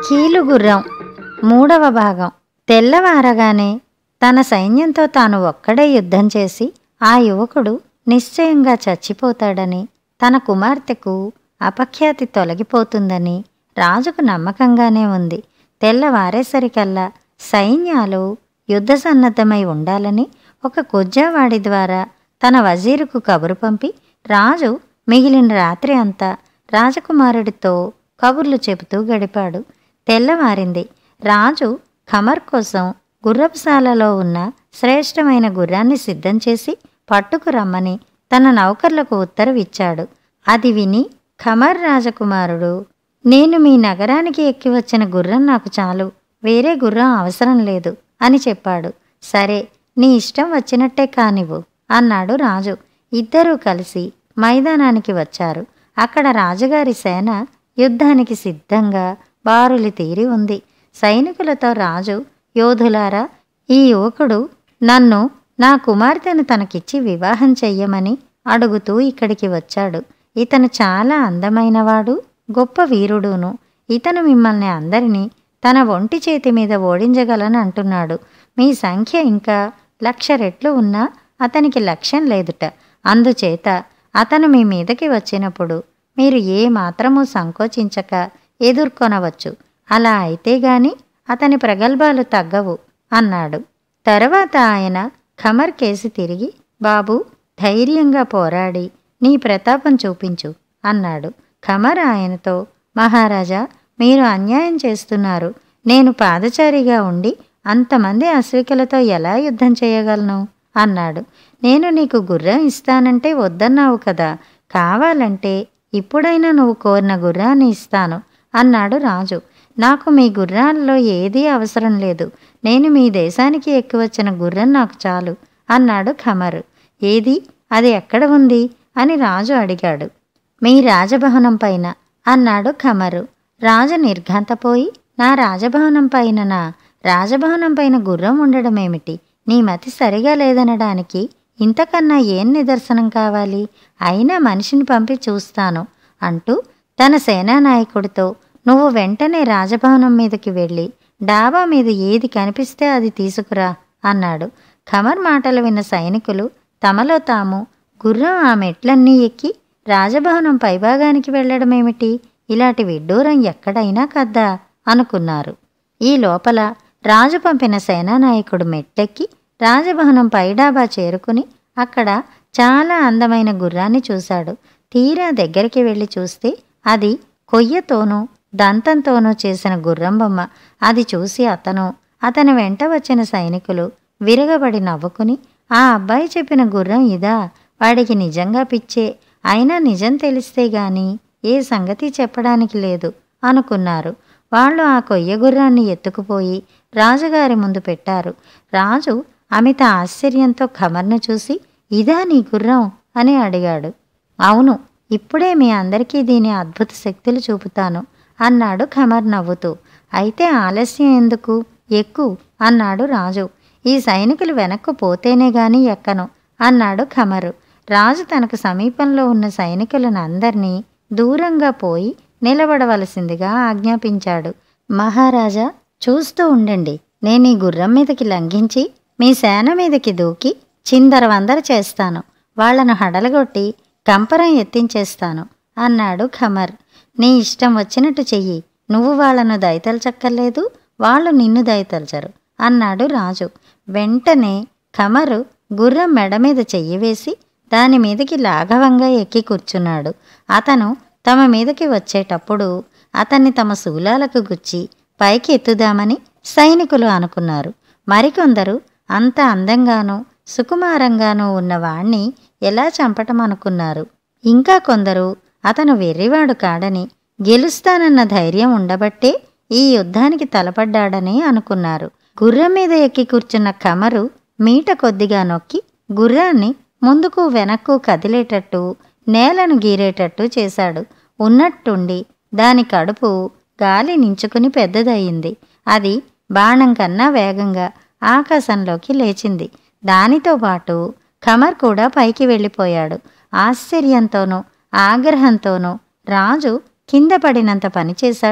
కీలుగుర్రం మూడవ భాగం తెల్లవారగానే తన సైన్యంతో తాను ఒక్కడే యుద్ధం చేసి ఆ యువకుడు నిశ్చయంగా చచ్చిపోతాడని తన కుమార్తెకు అపఖ్యాతి తొలగిపోతుందని రాజుకు నమ్మకంగానే ఉంది తెల్లవారేసరికల్లా సైన్యాలు యుద్ధ సన్నద్ధమై ఉండాలని ఒక కొజ్జావాడి ద్వారా తన వజీరుకు కబురు పంపి రాజు మిగిలిన రాత్రి అంతా రాజకుమారుడితో కబుర్లు చెబుతూ గడిపాడు తెల్లవారింది రాజు ఖమర్ కోసం గుర్రపుశాలలో ఉన్న శ్రేష్టమైన గుర్రాన్ని సిద్ధం చేసి పట్టుకు రమ్మని తన నౌకర్లకు ఉత్తరవిచ్చాడు అది విని ఖమర్ రాజకుమారుడు నేను మీ నగరానికి ఎక్కి వచ్చిన గుర్రం నాకు చాలు వేరే గుర్రం అవసరం లేదు అని చెప్పాడు సరే నీ ఇష్టం వచ్చినట్టే కానివ్వు అన్నాడు రాజు ఇద్దరూ కలిసి మైదానానికి వచ్చారు అక్కడ రాజుగారి సేన యుద్ధానికి సిద్ధంగా బారులు తీరి ఉంది సైనికులతో రాజు యోధులారా ఈ యువకుడు నన్ను నా కుమార్తెను తనకిచ్చి వివాహం చెయ్యమని అడుగుతూ ఇక్కడికి వచ్చాడు ఇతను చాలా అందమైనవాడు గొప్ప వీరుడును ఇతను మిమ్మల్ని అందరినీ తన ఒంటి చేతి మీద ఓడించగలని అంటున్నాడు మీ సంఖ్య ఇంకా లక్ష రెట్లు ఉన్నా అతనికి లక్ష్యం లేదుట అందుచేత అతను మీ మీదకి వచ్చినప్పుడు మీరు ఏ మాత్రమూ సంకోచించక ఎదుర్కొనవచ్చు అలా అయితే గాని అతని ప్రగల్భాలు తగ్గవు అన్నాడు తర్వాత ఆయన ఖమర్ కేసి తిరిగి బాబు ధైర్యంగా పోరాడి నీ ప్రతాపం చూపించు అన్నాడు ఖమర్ ఆయనతో మహారాజా మీరు అన్యాయం చేస్తున్నారు నేను పాదచారిగా ఉండి అంతమంది అశ్వికలతో ఎలా యుద్ధం చేయగలను అన్నాడు నేను నీకు గుర్రం ఇస్తానంటే వద్దన్నావు కదా కావాలంటే ఇప్పుడైనా నువ్వు కోరిన గుర్రాన్ని ఇస్తాను అన్నాడు రాజు నాకు మీ గుర్రాల్లో ఏదీ అవసరం లేదు నేను మీ దేశానికి ఎక్కివచ్చిన గుర్రం నాకు చాలు అన్నాడు ఖమర్ ఏది అది ఎక్కడ ఉంది అని రాజు అడిగాడు మీ రాజభవనం పైన అన్నాడు ఖమరు రాజు నిర్ఘాంతపోయి నా రాజభవనం పైననా రాజభవనం పైన గుర్రం ఉండడం ఏమిటి నీ మతి సరిగా లేదనడానికి ఇంతకన్నా ఏం నిదర్శనం కావాలి అయినా మనిషిని పంపి చూస్తాను అంటూ తన సేనానాయకుడితో నువ్వు వెంటనే రాజభవనం మీదకి వెళ్ళి డాబా మీద ఏది కనిపిస్తే అది తీసుకురా అన్నాడు ఖమర్ మాటలు విన్న సైనికులు తమలో తాము గుర్రం ఆ మెట్లన్నీ ఎక్కి రాజభవనం పైభాగానికి వెళ్ళడమేమిటి ఇలాంటి విడ్డూరం ఎక్కడైనా కద్దా అనుకున్నారు ఈ లోపల రాజు పంపిన సేనానాయకుడు మెట్టెక్కి రాజభవనం పైడాబా చేరుకుని అక్కడ చాలా అందమైన గుర్రాన్ని చూశాడు తీరా దగ్గరికి వెళ్ళి చూస్తే అది కొయ్యతోనూ దంతంతోనూ చేసిన గుర్రం బొమ్మ అది చూసి అతను అతని వెంట వచ్చిన సైనికులు విరగబడి నవ్వుకుని ఆ అబ్బాయి చెప్పిన గుర్రం ఇదా వాడికి నిజంగా పిచ్చే అయినా నిజం తెలిస్తే గాని ఏ సంగతి చెప్పడానికి లేదు అనుకున్నారు వాళ్ళు ఆ కొయ్య గుర్రాన్ని ఎత్తుకుపోయి రాజుగారి ముందు పెట్టారు రాజు అమిత ఆశ్చర్యంతో ఖమర్ను చూసి ఇదా నీ గుర్రం అని అడిగాడు అవును ఇప్పుడే మీ అందరికీ దీని అద్భుత శక్తులు చూపుతాను అన్నాడు ఖమర్ నవ్వుతూ అయితే ఆలస్యం ఎందుకు ఎక్కు అన్నాడు రాజు ఈ సైనికులు వెనక్కు పోతేనే గాని ఎక్కను అన్నాడు ఖమరు రాజు తనకు సమీపంలో ఉన్న సైనికులను అందరినీ దూరంగా పోయి నిలబడవలసిందిగా ఆజ్ఞాపించాడు మహారాజా చూస్తూ ఉండండి నేను ఈ గుర్రం మీదకి లంఘించి మీ సేన మీదకి దూకి చిందరవందర చేస్తాను వాళ్లను హడలగొట్టి కంపరం ఎత్తించేస్తాను అన్నాడు ఖమర్ నీ ఇష్టం వచ్చినట్టు చెయ్యి నువ్వు వాళ్లను దయతలచక్కర్లేదు వాళ్ళు నిన్ను దయతలచరు అన్నాడు రాజు వెంటనే ఖమరు గుర్రం మెడ మీద చెయ్యి వేసి దాని మీదకి లాఘవంగా ఎక్కి కూర్చున్నాడు అతను తమ మీదకి వచ్చేటప్పుడు అతన్ని తమ శూలాలకు గుచ్చి పైకి ఎత్తుదామని సైనికులు అనుకున్నారు మరికొందరు అంత అందంగానూ సుకుమారంగానూ ఉన్నవాణ్ణి ఎలా చంపటం అనుకున్నారు ఇంకా కొందరు అతను వెర్రివాడు కాడని గెలుస్తానన్న ధైర్యం ఉండబట్టే ఈ యుద్ధానికి తలపడ్డాడని అనుకున్నారు గుర్రం మీద ఎక్కి కూర్చున్న కమరు మీట కొద్దిగా నొక్కి గుర్రాన్ని ముందుకు వెనక్కు కదిలేటట్టు నేలను గీరేటట్టు చేశాడు ఉన్నట్టుండి దాని కడుపు గాలి నించుకుని పెద్దదయ్యింది అది బాణం కన్నా వేగంగా ఆకాశంలోకి లేచింది దానితో పాటు ఖమర్ కూడా పైకి వెళ్ళిపోయాడు ఆశ్చర్యంతోనూ ఆగ్రహంతోనూ రాజు కింద పడినంత పనిచేశాడు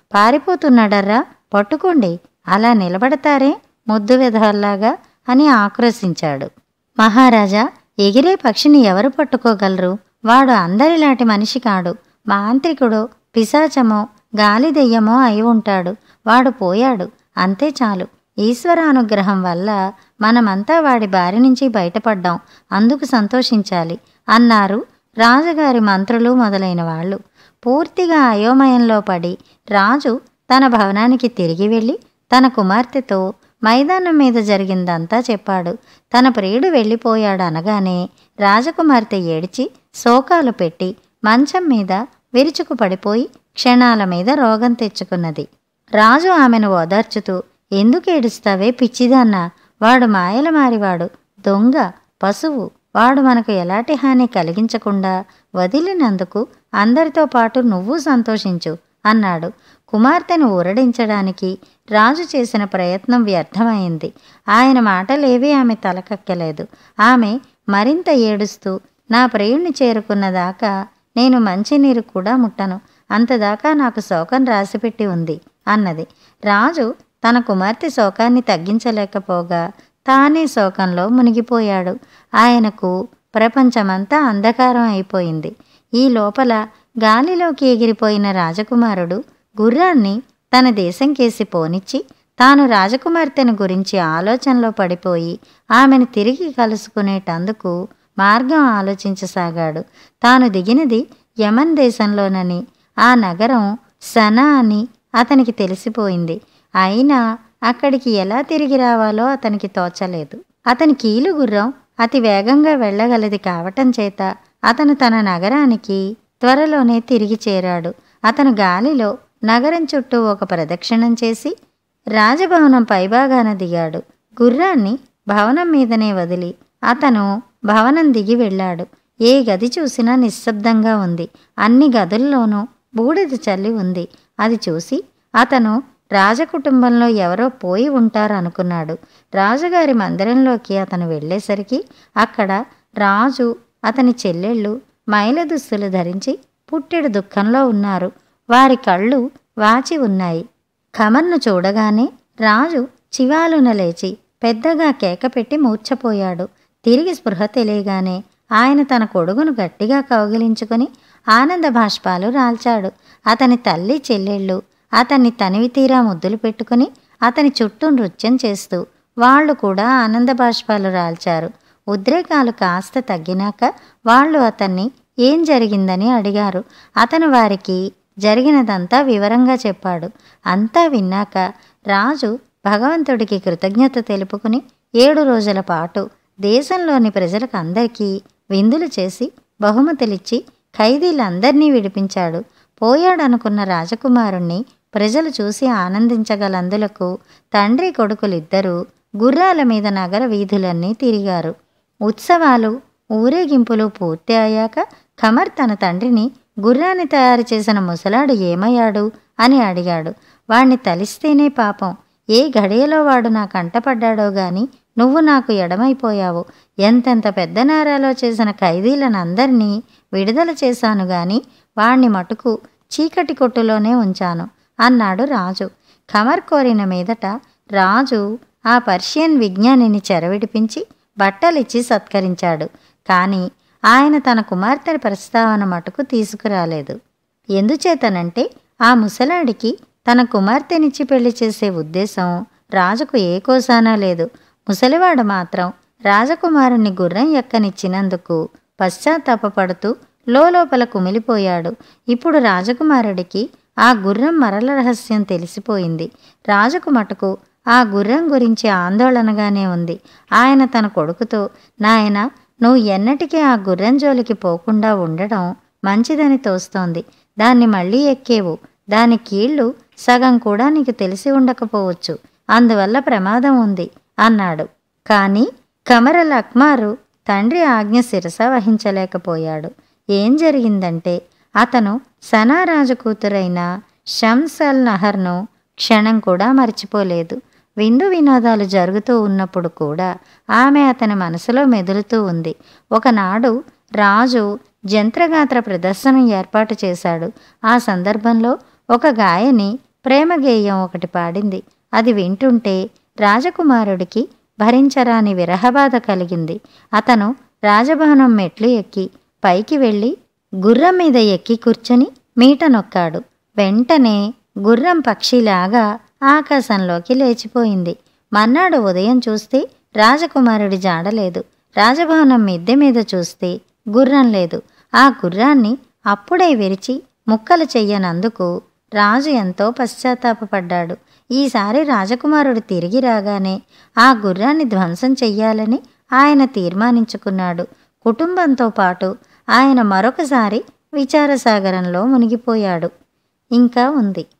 పారిపోతున్నాడర్రా పట్టుకోండి అలా నిలబడతారే ముద్దు విధవల్లాగా అని ఆక్రోశించాడు మహారాజా ఎగిరే పక్షిని ఎవరు పట్టుకోగలరు వాడు అందరిలాంటి మనిషి కాడు మాంత్రికుడో పిశాచమో గాలి దెయ్యమో అయి ఉంటాడు వాడు పోయాడు అంతే చాలు ఈశ్వరానుగ్రహం వల్ల మనమంతా వాడి బారి నుంచి బయటపడ్డాం అందుకు సంతోషించాలి అన్నారు రాజుగారి మంత్రులు మొదలైన వాళ్ళు పూర్తిగా అయోమయంలో పడి రాజు తన భవనానికి తిరిగి వెళ్ళి తన కుమార్తెతో మైదానం మీద జరిగిందంతా చెప్పాడు తన ప్రియుడు వెళ్ళిపోయాడు అనగానే రాజకుమార్తె ఏడిచి శోకాలు పెట్టి మంచం మీద విరుచుకు పడిపోయి క్షణాల మీద రోగం తెచ్చుకున్నది రాజు ఆమెను ఓదార్చుతూ ఎందుకు ఏడుస్తావే పిచ్చిదాన్నా వాడు మాయల మారివాడు దొంగ పశువు వాడు మనకు ఎలాంటి హాని కలిగించకుండా వదిలినందుకు అందరితో పాటు నువ్వు సంతోషించు అన్నాడు కుమార్తెను ఊరడించడానికి రాజు చేసిన ప్రయత్నం వ్యర్థమైంది ఆయన మాటలేవీ ఆమె తలకక్కలేదు ఆమె మరింత ఏడుస్తూ నా ప్రియుణ్ణి చేరుకున్నదాకా నేను మంచినీరు కూడా ముట్టను అంతదాకా నాకు శోకం రాసిపెట్టి ఉంది అన్నది రాజు తన కుమార్తె శోకాన్ని తగ్గించలేకపోగా తానే శోకంలో మునిగిపోయాడు ఆయనకు ప్రపంచమంతా అంధకారం అయిపోయింది ఈ లోపల గాలిలోకి ఎగిరిపోయిన రాజకుమారుడు గుర్రాన్ని తన దేశం కేసి పోనిచ్చి తాను రాజకుమార్తెను గురించి ఆలోచనలో పడిపోయి ఆమెను తిరిగి కలుసుకునేటందుకు మార్గం ఆలోచించసాగాడు తాను దిగినది యమన్ దేశంలోనని ఆ నగరం సనా అని అతనికి తెలిసిపోయింది అయినా అక్కడికి ఎలా తిరిగి రావాలో అతనికి తోచలేదు అతని కీలు గుర్రం అతి వేగంగా వెళ్ళగలది కావటం చేత అతను తన నగరానికి త్వరలోనే తిరిగి చేరాడు అతను గాలిలో నగరం చుట్టూ ఒక ప్రదక్షిణం చేసి రాజభవనం పైభాగాన దిగాడు గుర్రాన్ని భవనం మీదనే వదిలి అతను భవనం దిగి వెళ్ళాడు ఏ గది చూసినా నిశ్శబ్దంగా ఉంది అన్ని గదుల్లోనూ బూడిద చల్లి ఉంది అది చూసి అతను రాజకుటుంబంలో ఎవరో పోయి ఉంటారనుకున్నాడు రాజుగారి మందిరంలోకి అతను వెళ్ళేసరికి అక్కడ రాజు అతని చెల్లెళ్ళు మైల దుస్తులు ధరించి పుట్టెడు దుఃఖంలో ఉన్నారు వారి కళ్ళు వాచి ఉన్నాయి ఖమర్ను చూడగానే రాజు చివాలున లేచి పెద్దగా కేకపెట్టి మూర్ఛపోయాడు తిరిగి స్పృహ తెలియగానే ఆయన తన కొడుకును గట్టిగా కౌగిలించుకొని ఆనంద బాష్పాలు రాల్చాడు అతని తల్లి చెల్లెళ్ళు అతన్ని తనివి తీరా ముద్దులు పెట్టుకుని అతని చుట్టూ నృత్యం చేస్తూ వాళ్ళు కూడా ఆనంద బాష్పాలు రాల్చారు ఉద్రేకాలు కాస్త తగ్గినాక వాళ్ళు అతన్ని ఏం జరిగిందని అడిగారు అతను వారికి జరిగినదంతా వివరంగా చెప్పాడు అంతా విన్నాక రాజు భగవంతుడికి కృతజ్ఞత తెలుపుకుని ఏడు రోజుల పాటు దేశంలోని ప్రజలకు అందరికీ విందులు చేసి బహుమతులిచ్చి ఖైదీలందర్నీ విడిపించాడు పోయాడనుకున్న రాజకుమారుణ్ణి ప్రజలు చూసి ఆనందించగలందులకు తండ్రి కొడుకులిద్దరూ గుర్రాల మీద నగర వీధులన్నీ తిరిగారు ఉత్సవాలు ఊరేగింపులు పూర్తి అయ్యాక ఖమర్ తన తండ్రిని గుర్రాన్ని తయారు చేసిన ముసలాడు ఏమయ్యాడు అని అడిగాడు వాణ్ణి తలిస్తేనే పాపం ఏ గడియలో వాడు నా కంటపడ్డాడో గాని నువ్వు నాకు ఎడమైపోయావు ఎంతెంత పెద్ద నేరాలో చేసిన ఖైదీలనందరినీ విడుదల చేశాను గాని వాణ్ణి మటుకు చీకటి కొట్టులోనే ఉంచాను అన్నాడు రాజు ఖమర్ కోరిన మీదట రాజు ఆ పర్షియన్ విజ్ఞానిని చెరవిడిపించి బట్టలిచ్చి సత్కరించాడు కానీ ఆయన తన కుమార్తె ప్రస్తావన మటుకు తీసుకురాలేదు ఎందుచేతనంటే ఆ ముసలాడికి తన కుమార్తెనిచ్చి పెళ్లి చేసే ఉద్దేశం రాజుకు ఏ కోసానా లేదు ముసలివాడు మాత్రం రాజకుమారుణ్ణి గుర్రం ఎక్కనిచ్చినందుకు పశ్చాత్తాపపడుతూ లోపల కుమిలిపోయాడు ఇప్పుడు రాజకుమారుడికి ఆ గుర్రం మరల రహస్యం తెలిసిపోయింది రాజుకు మటుకు ఆ గుర్రం గురించి ఆందోళనగానే ఉంది ఆయన తన కొడుకుతో నాయన నువ్వు ఎన్నటికీ ఆ గుర్రం జోలికి పోకుండా ఉండడం మంచిదని తోస్తోంది దాన్ని మళ్ళీ ఎక్కేవు దాని కీళ్ళు సగం కూడా నీకు తెలిసి ఉండకపోవచ్చు అందువల్ల ప్రమాదం ఉంది అన్నాడు కానీ కమరల్ అక్మారు తండ్రి ఆజ్ఞ శిరస వహించలేకపోయాడు ఏం జరిగిందంటే అతను సనారాజు కూతురైన షమ్స్ అల్ నహర్ను క్షణం కూడా మర్చిపోలేదు విందు వినోదాలు జరుగుతూ ఉన్నప్పుడు కూడా ఆమె అతని మనసులో మెదులుతూ ఉంది ఒకనాడు రాజు జంత్రగాత్ర ప్రదర్శన ఏర్పాటు చేశాడు ఆ సందర్భంలో ఒక గాయని ప్రేమ గేయం ఒకటి పాడింది అది వింటుంటే రాజకుమారుడికి భరించరాని విరహబాధ కలిగింది అతను రాజభవనం మెట్లు ఎక్కి పైకి వెళ్ళి గుర్రం మీద ఎక్కి కూర్చొని మీట నొక్కాడు వెంటనే గుర్రం పక్షిలాగా ఆకాశంలోకి లేచిపోయింది మర్నాడు ఉదయం చూస్తే రాజకుమారుడి జాడలేదు రాజభవనం మిద్దె మీద చూస్తే గుర్రం లేదు ఆ గుర్రాన్ని అప్పుడే విరిచి ముక్కలు చెయ్యనందుకు రాజు ఎంతో పశ్చాత్తాపపడ్డాడు ఈసారి రాజకుమారుడు తిరిగి రాగానే ఆ గుర్రాన్ని ధ్వంసం చెయ్యాలని ఆయన తీర్మానించుకున్నాడు కుటుంబంతో పాటు ఆయన మరొకసారి విచారసాగరంలో మునిగిపోయాడు ఇంకా ఉంది